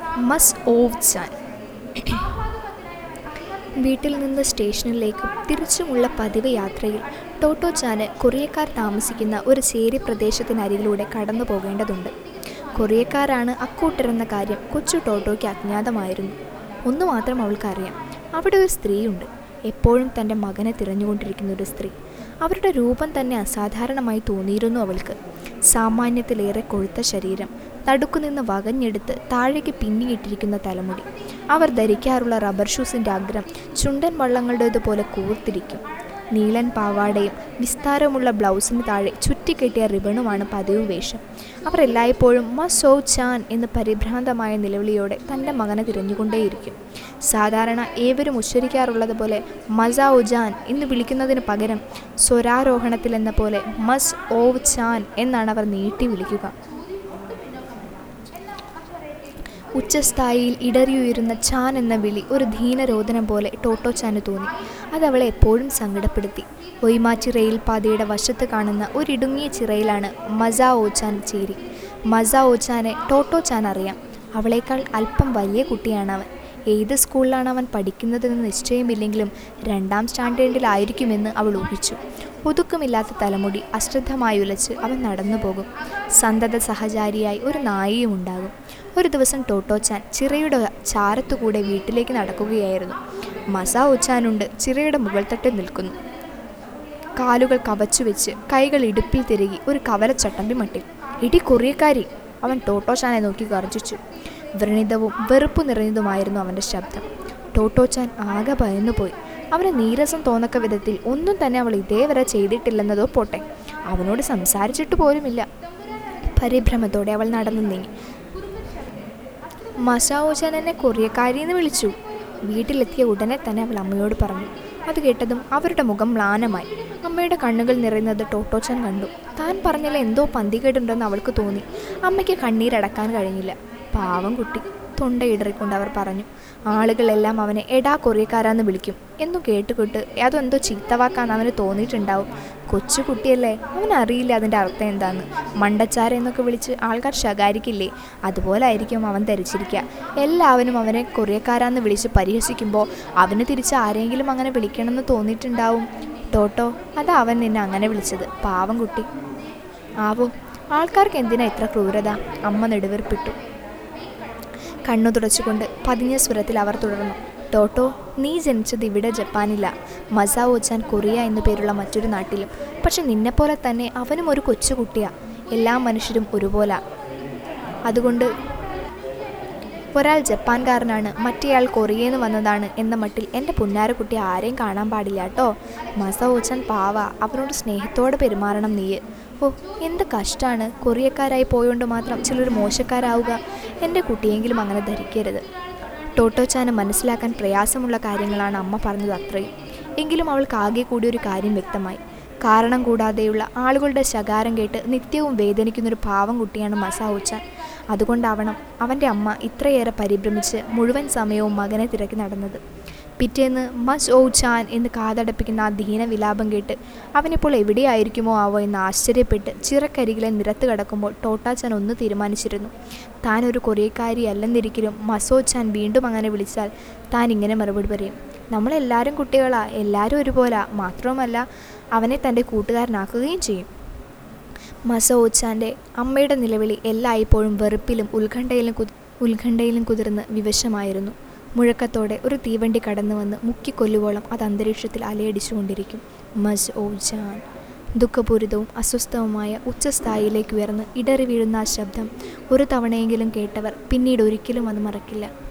മസ് ഓവ് ചാൻ വീട്ടിൽ നിന്ന് സ്റ്റേഷനിലേക്കും തിരിച്ചുമുള്ള പതിവ് യാത്രയിൽ ടോട്ടോ ചാന് കൊറിയക്കാർ താമസിക്കുന്ന ഒരു ചേരി പ്രദേശത്തിനരികിലൂടെ കടന്നു പോകേണ്ടതുണ്ട് കൊറിയക്കാരാണ് അക്കൂട്ടരെന്ന കാര്യം കൊച്ചു ടോട്ടോയ്ക്ക് അജ്ഞാതമായിരുന്നു ഒന്നു മാത്രം അവൾക്കറിയാം അവിടെ ഒരു സ്ത്രീയുണ്ട് എപ്പോഴും തൻ്റെ മകനെ തിരഞ്ഞുകൊണ്ടിരിക്കുന്ന ഒരു സ്ത്രീ അവരുടെ രൂപം തന്നെ അസാധാരണമായി തോന്നിയിരുന്നു അവൾക്ക് സാമാന്യത്തിലേറെ കൊഴുത്ത ശരീരം നടുക്കുനിന്ന് വകഞ്ഞെടുത്ത് താഴേക്ക് പിന്നിയിട്ടിരിക്കുന്ന തലമുടി അവർ ധരിക്കാറുള്ള റബ്ബർ ഷൂസിൻ്റെ അഗ്രം ചുണ്ടൻ വള്ളങ്ങളുടേതുപോലെ കൂർത്തിരിക്കും നീലൻ പാവാടയും വിസ്താരമുള്ള ബ്ലൗസിന് താഴെ ചുറ്റിക്കെട്ടിയ റിബണുമാണ് പതിവ് വേഷം അവർ എല്ലായ്പ്പോഴും മ സോ ചാൻ എന്ന് പരിഭ്രാന്തമായ നിലവിളിയോടെ തൻ്റെ മകനെ തിരഞ്ഞുകൊണ്ടേയിരിക്കും സാധാരണ ഏവരും ഉച്ചരിക്കാറുള്ളത് പോലെ മസ ഉജാൻ എന്ന് വിളിക്കുന്നതിന് പകരം സ്വരാരോഹണത്തിൽ എന്ന പോലെ മസ് ഓവ് ചാൻ എന്നാണ് അവർ നീട്ടി വിളിക്കുക ഉച്ചസ്ഥായിയിൽ ഇടറിയുയരുന്ന ചാൻ എന്ന വിളി ഒരു ധീനരോദനം പോലെ ടോട്ടോ ചാന് തോന്നി അതവളെ എപ്പോഴും സങ്കടപ്പെടുത്തി ഒയ്മാച്ചി റെയിൽ പാതയുടെ വശത്ത് കാണുന്ന ഒരിടുങ്ങിയ ചിറയിലാണ് മസ ഓച്ചാൻ ചേരി മസ ഓച്ചാനെ ടോട്ടോ ചാൻ അറിയാം അവളേക്കാൾ അല്പം വലിയ കുട്ടിയാണ് അവൻ ഏത് സ്കൂളിലാണ് അവൻ പഠിക്കുന്നതെന്ന് നിശ്ചയമില്ലെങ്കിലും രണ്ടാം സ്റ്റാൻഡേർഡിലായിരിക്കുമെന്ന് അവൾ ഊഹിച്ചു ഒതുക്കമില്ലാത്ത തലമുടി അശ്രദ്ധമായി ഉലച്ച് അവൻ നടന്നു പോകും സന്തത സഹചാരിയായി ഒരു നായയും ഉണ്ടാകും ഒരു ദിവസം ടോട്ടോച്ചാൻ ചിറയുടെ ചാരത്തുകൂടെ വീട്ടിലേക്ക് നടക്കുകയായിരുന്നു മസ ഉച്ചാനുണ്ട് ചിറയുടെ മുകൾ തട്ടിൽ നിൽക്കുന്നു കാലുകൾ കവച്ചു വെച്ച് കൈകൾ ഇടുപ്പിൽ തിരുകി ഒരു കവല ചട്ടമ്പി മട്ടിൽ ഇടി കൊറിയക്കാരി അവൻ ടോട്ടോച്ചാനെ നോക്കി ഗർജിച്ചു വ്രണിതവും വെറുപ്പ് നിറഞ്ഞതുമായിരുന്നു അവൻ്റെ ശബ്ദം ടോട്ടോച്ചാൻ ആകെ ഭയന്നുപോയി അവന് നീരസം തോന്നക്ക വിധത്തിൽ ഒന്നും തന്നെ അവൾ ഇതേവരെ ചെയ്തിട്ടില്ലെന്നതോ പോട്ടെ അവനോട് സംസാരിച്ചിട്ട് പോലുമില്ല പരിഭ്രമത്തോടെ അവൾ നടന്നു നീങ്ങി മസാവോച്ചാൻ എന്നെ കൊറിയക്കാരിയെന്ന് വിളിച്ചു വീട്ടിലെത്തിയ ഉടനെ തന്നെ അവൾ അമ്മയോട് പറഞ്ഞു അത് കേട്ടതും അവരുടെ മുഖം മ്ലാനമായി അമ്മയുടെ കണ്ണുകൾ നിറയുന്നത് ടോട്ടോച്ചാൻ കണ്ടു താൻ പറഞ്ഞതിൽ എന്തോ പന്തികേടുണ്ടെന്ന് അവൾക്ക് തോന്നി അമ്മയ്ക്ക് കണ്ണീരടക്കാൻ കഴിഞ്ഞില്ല പാവം കുട്ടി തൊണ്ടയിടറിക്കൊണ്ട് അവർ പറഞ്ഞു ആളുകളെല്ലാം അവനെ എടാ കൊറിയക്കാരാന്ന് വിളിക്കും എന്നു കേട്ടുകൊട്ട് അതെന്തോ ചീത്തവാക്കാന്ന് അവന് തോന്നിയിട്ടുണ്ടാവും കൊച്ചു കുട്ടിയല്ലേ അവനറിയില്ല അതിൻ്റെ അർത്ഥം എന്താന്ന് മണ്ടച്ചാര എന്നൊക്കെ വിളിച്ച് ആൾക്കാർ ശകാരിക്കില്ലേ അതുപോലെ ആയിരിക്കും അവൻ ധരിച്ചിരിക്കുക എല്ലാവരും അവനെ കൊറിയക്കാരാന്ന് വിളിച്ച് പരിഹസിക്കുമ്പോൾ അവന് തിരിച്ച് ആരെങ്കിലും അങ്ങനെ വിളിക്കണമെന്ന് തോന്നിയിട്ടുണ്ടാവും ടോട്ടോ അതാ അവൻ നിന്നെ അങ്ങനെ വിളിച്ചത് പാവം കുട്ടി ആവോ ആൾക്കാർക്ക് എന്തിനാ ഇത്ര ക്രൂരത അമ്മ നെടുവീർപ്പിട്ടു കണ്ണു തുടച്ചുകൊണ്ട് പതിഞ്ഞ സ്വരത്തിൽ അവർ തുടർന്നു ടോട്ടോ നീ ജനിച്ചത് ഇവിടെ ജപ്പാനില്ല മസാവോച്ചാൻ കൊറിയ എന്നു പേരുള്ള മറ്റൊരു നാട്ടിലും പക്ഷെ നിന്നെപ്പോലെ തന്നെ അവനും ഒരു കൊച്ചുകുട്ടിയാ എല്ലാ മനുഷ്യരും ഒരുപോലെ അതുകൊണ്ട് ഒരാൾ ജപ്പാൻകാരനാണ് മറ്റേയാൾ കൊറിയയിൽ നിന്ന് വന്നതാണ് എന്ന മട്ടിൽ എൻ്റെ പുന്നാരക്കുട്ടി ആരെയും കാണാൻ പാടില്ല കേട്ടോ മസോച്ചൻ പാവ അവനോട് സ്നേഹത്തോടെ പെരുമാറണം നീ ഓ എന്ത് കഷ്ടമാണ് കൊറിയക്കാരായി പോയോണ്ട് മാത്രം ചിലർ മോശക്കാരാവുക എൻ്റെ കുട്ടിയെങ്കിലും അങ്ങനെ ധരിക്കരുത് ടോട്ടോച്ചാന് മനസ്സിലാക്കാൻ പ്രയാസമുള്ള കാര്യങ്ങളാണ് അമ്മ പറഞ്ഞത് അത്രയും എങ്കിലും അവൾക്ക് ആകെ കൂടി ഒരു കാര്യം വ്യക്തമായി കാരണം കൂടാതെയുള്ള ആളുകളുടെ ശകാരം കേട്ട് നിത്യവും വേദനിക്കുന്നൊരു പാവം കുട്ടിയാണ് മസാവുച്ചാൻ അതുകൊണ്ടാവണം അവൻ്റെ അമ്മ ഇത്രയേറെ പരിഭ്രമിച്ച് മുഴുവൻ സമയവും മകനെ തിരക്കി നടന്നത് പിറ്റേന്ന് മസ് ഓ ചാൻ എന്ന് കാതടപ്പിക്കുന്ന ആ ദീന വിലാപം കേട്ട് അവനിപ്പോൾ എവിടെയായിരിക്കുമോ ആവോ എന്ന് ആശ്ചര്യപ്പെട്ട് ചിറക്കരികിലെ നിരത്ത് കിടക്കുമ്പോൾ ടോട്ടാച്ചാൻ ഒന്ന് തീരുമാനിച്ചിരുന്നു താൻ ഒരു കൊറിയക്കാരി അല്ലെന്നിരിക്കലും മസോ ചാൻ വീണ്ടും അങ്ങനെ വിളിച്ചാൽ താൻ ഇങ്ങനെ മറുപടി പറയും നമ്മളെല്ലാവരും കുട്ടികളാ എല്ലാവരും ഒരുപോലെ മാത്രവുമല്ല അവനെ തൻ്റെ കൂട്ടുകാരനാക്കുകയും ചെയ്യും മസോച്ചാൻ്റെ അമ്മയുടെ നിലവിളി എല്ലായ്പ്പോഴും വെറുപ്പിലും ഉത്കണ്ഠയിലും കു ഉത്കണ്ഠയിലും കുതിർന്ന് വിവശമായിരുന്നു മുഴക്കത്തോടെ ഒരു തീവണ്ടി കടന്നു വന്ന് മുക്കിക്കൊല്ലുവോളം അത് അന്തരീക്ഷത്തിൽ അലയടിച്ചുകൊണ്ടിരിക്കും മസ് ഓ ജാൻ ദുഃഖപൂരിതവും അസ്വസ്ഥവുമായ ഉച്ചസ്ഥായിലേക്ക് ഉയർന്ന് ഇടറി വീഴുന്ന ആ ശബ്ദം ഒരു തവണയെങ്കിലും കേട്ടവർ പിന്നീട് ഒരിക്കലും അത് മറക്കില്ല